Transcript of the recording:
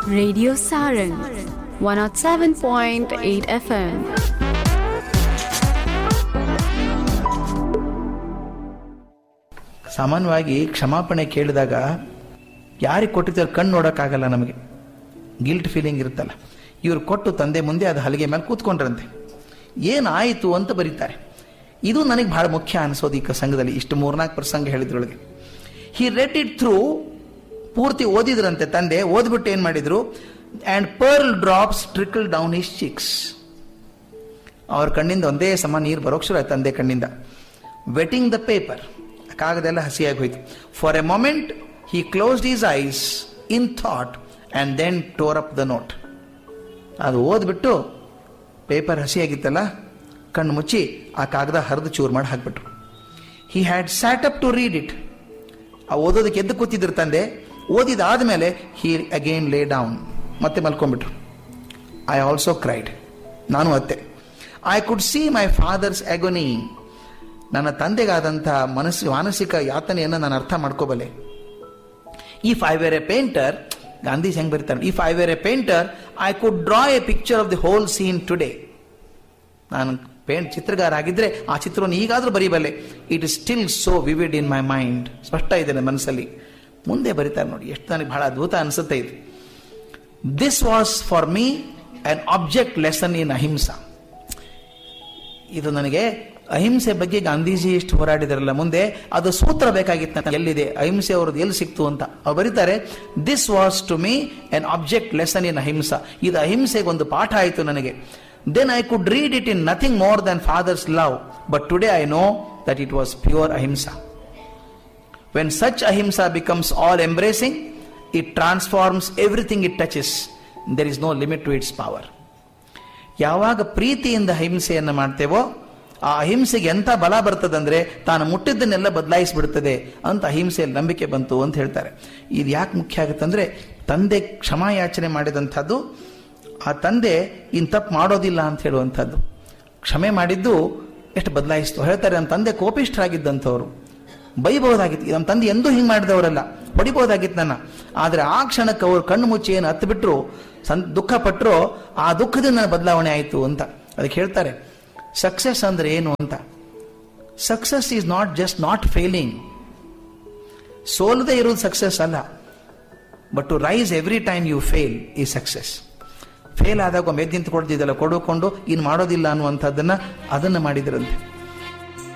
Radio Sarang 107.8 FM. ಸಾಮಾನ್ಯವಾಗಿ ಕ್ಷಮಾಪಣೆ ಕೇಳಿದಾಗ ಯಾರಿಗೆ ಕೊಟ್ಟಿದ್ದಾರೆ ಕಣ್ಣು ನೋಡೋಕ್ಕಾಗಲ್ಲ ನಮಗೆ ಗಿಲ್ಟ್ ಫೀಲಿಂಗ್ ಇರುತ್ತಲ್ಲ ಇವ್ರು ಕೊಟ್ಟು ತಂದೆ ಮುಂದೆ ಅದು ಹಲಿಗೆ ಮೇಲೆ ಕೂತ್ಕೊಂಡ್ರಂತೆ ಏನಾಯಿತು ಅಂತ ಬರೀತಾರೆ ಇದು ನನಗೆ ಬಹಳ ಮುಖ್ಯ ಅನಿಸೋದು ಈ ಕ- ಸಂಘದಲ್ಲಿ ಇಷ್ಟು ಮೂರ್ನಾಲ್ಕು ಪ್ರಸಂಗ ಹೇಳಿದ್ರೊಳಗೆ ಹಿ ರೆಡ್ ಇಟ್ ಥ್ರೂ ಪೂರ್ತಿ ಓದಿದ್ರಂತೆ ತಂದೆ ಓದ್ಬಿಟ್ಟು ಏನು ಮಾಡಿದ್ರು and pearl drops trickle down his cheeks ಅವ್ರ ಕಣ್ಣಿಂದ ಒಂದೇ ಸಮ ನೀರು ಬರೋಕ್ ಶುರು ಆಯ್ತು ತಂದೆ ಕಣ್ಣಿಂದ ವೆಟಿಂಗ್ ದ ಪೇಪರ್ ಕಾಗದೆಲ್ಲ ಹಸಿಯಾಗಿ ಹೋಯ್ತು for a moment he closed his eyes in thought and then tore up the note ಅದು ಓದ್ಬಿಟ್ಟು ಪೇಪರ್ ಹಸಿಯಾಗಿತ್ತಲ್ಲ ಕಣ್ಣು ಮುಚ್ಚಿ ಆ ಕಾಗದ ಹರಿದು ಚೂರು ಮಾಡಿ ಹಾಕ್ಬಿಟ್ರು he had sat up to read it ಆ ಓದೋದಕ್ಕೆ ಎದ್ದು ಕೂತಿದ್ರು ತಂದೆ ಓದಿದಾದ್ಮೇಲೆ ಹಿ ಅಗೇನ್ ಲೇ ಡೌನ್ ಮತ್ತೆ ಮಲ್ಕೊಂಡ್ಬಿಟ್ರು ಐ ಆಲ್ಸೋ ಕ್ರೈಡ್ ನಾನು ಅತ್ತೆ I could see my father's agony ನನ್ನ ತಂದೆಗಾದಂಥ ಮನಸ್ಸು ಮಾನಸಿಕ ಯಾತನೆಯನ್ನು ನಾನು ಅರ್ಥ ಮಾಡ್ಕೋಬಲ್ಲೆ if I were a painter Gandhiji ಹೆಂಗ್ ಬರೀತಾರೆ if I were a painter I could draw a picture of the whole scene today ನಾನು ಪೇಂಟ್ ಚಿತ್ರಗಾರ ಆಗಿದ್ರೆ ಆ ಚಿತ್ರವನ್ನು ಈಗಾದರೂ ಬರೀಬಲ್ಲೆ it is still so vivid in my mind ಸ್ಪಷ್ಟ ಇದೆ ನನ್ನ ಮನಸ್ಸಲ್ಲಿ ಮುಂದೆ ಬರೀತಾರೆ ನೋಡಿ ಎಷ್ಟು ನನಗೆ ಬಹಳ ಅದ್ಭುತ ಅನಿಸುತ್ತೆ ಇದು this was for me an object lesson in ahimsa ಇದು ನನಗೆ ಅಹಿಂಸೆ ಬಗ್ಗೆ ಗಾಂಧೀಜಿ ಎಷ್ಟು ಹೋರಾಡಿದಾರಲ್ಲ ಮುಂದೆ ಅದು ಸೂತ್ರ ಬೇಕಾಗಿತ್ತು ನನಗೆ ಎಲ್ಲಿದೆ ಅಹಿಂಸೆ ಅವ್ರದ್ದು ಎಲ್ಲಿ ಸಿಕ್ತು ಅಂತ ಅವ್ರು ಬರೀತಾರೆ this was to me an object lesson in ahimsa ಇದು ಅಹಿಂಸೆಗೆ ಒಂದು ಪಾಠ ಆಯಿತು ನನಗೆ then I could read in it nothing more than father's love but today I know that it was pure ahimsa when such ahimsa becomes all embracing it transforms everything it touches there is no limit to its power ಯಾವಾಗ ಪ್ರೀತಿಯಿಂದ ಅಹಿಂಸೆಯನ್ನು ಮಾಡ್ತೇವೋ ಆ ಅಹಿಂಸೆಗೆ ಎಂಥ ಬಲ ಬರ್ತದಂದ್ರೆ ತಾನು ಮುಟ್ಟಿದ್ದನ್ನೆಲ್ಲ ಬದಲಾಯಿಸ್ಬಿಡ್ತದೆ ಅಂತ ಅಹಿಂಸೆಯಲ್ಲಿ ನಂಬಿಕೆ ಬಂತು ಅಂತ ಹೇಳ್ತಾರೆ ಇದು ಯಾಕೆ ಮುಖ್ಯ ಆಗುತ್ತಂದ್ರೆ ತಂದೆ ಕ್ಷಮಾಯಾಚನೆ ಮಾಡಿದಂಥದ್ದು ಆ ತಂದೆ ಇನ್ ತಪ್ಪು ಮಾಡೋದಿಲ್ಲ ಅಂತ ಹೇಳುವಂಥದ್ದು ಕ್ಷಮೆ ಮಾಡಿದ್ದು ಎಷ್ಟು ಬದಲಾಯಿಸ್ತು ಹೇಳ್ತಾರೆ ನಮ್ಮ ತಂದೆ ಕೋಪಿಷ್ಠರಾಗಿದ್ದಂಥವ್ರು ಬೈಬಹುದಾಗಿತ್ತು ನಮ್ಮ ತಂದೆ ಎಂದೂ ಹಿಂಗೆ ಮಾಡಿದವರಲ್ಲ ಹೊಡಿಬಹುದಾಗಿತ್ತು ನನ್ನ ಆದರೆ ಆ ಕ್ಷಣಕ್ಕೆ ಅವರು ಕಣ್ಣು ಮುಚ್ಚಿ ಏನು ಹತ್ತು ಬಿಟ್ಟರು ಸಂ ದುಃಖ ಪಟ್ಟರು ಆ ದುಃಖದಿಂದ ನನ್ನ ಬದಲಾವಣೆ ಆಯಿತು ಅಂತ ಅದಕ್ಕೆ ಹೇಳ್ತಾರೆ ಸಕ್ಸಸ್ ಅಂದ್ರೆ ಏನು ಅಂತ success is not just not failing ಸೋಲದೆ ಇರೋದು ಸಕ್ಸಸ್ ಅಲ್ಲ but to rise every time you fail ಈ ಸಕ್ಸಸ್ ಫೇಲ್ ಆದಾಗ ಒಮ್ಮೆ ಎದ್ದು ನಿಂತು ಕೊಡ್ತಿದ್ದಲ್ಲ ಕೊಡುಕೊಂಡು ಇನ್ನು ಮಾಡೋದಿಲ್ಲ ಅನ್ನುವಂಥದ್ದನ್ನ ಅದನ್ನು ಮಾಡಿದ್ರಂತೆ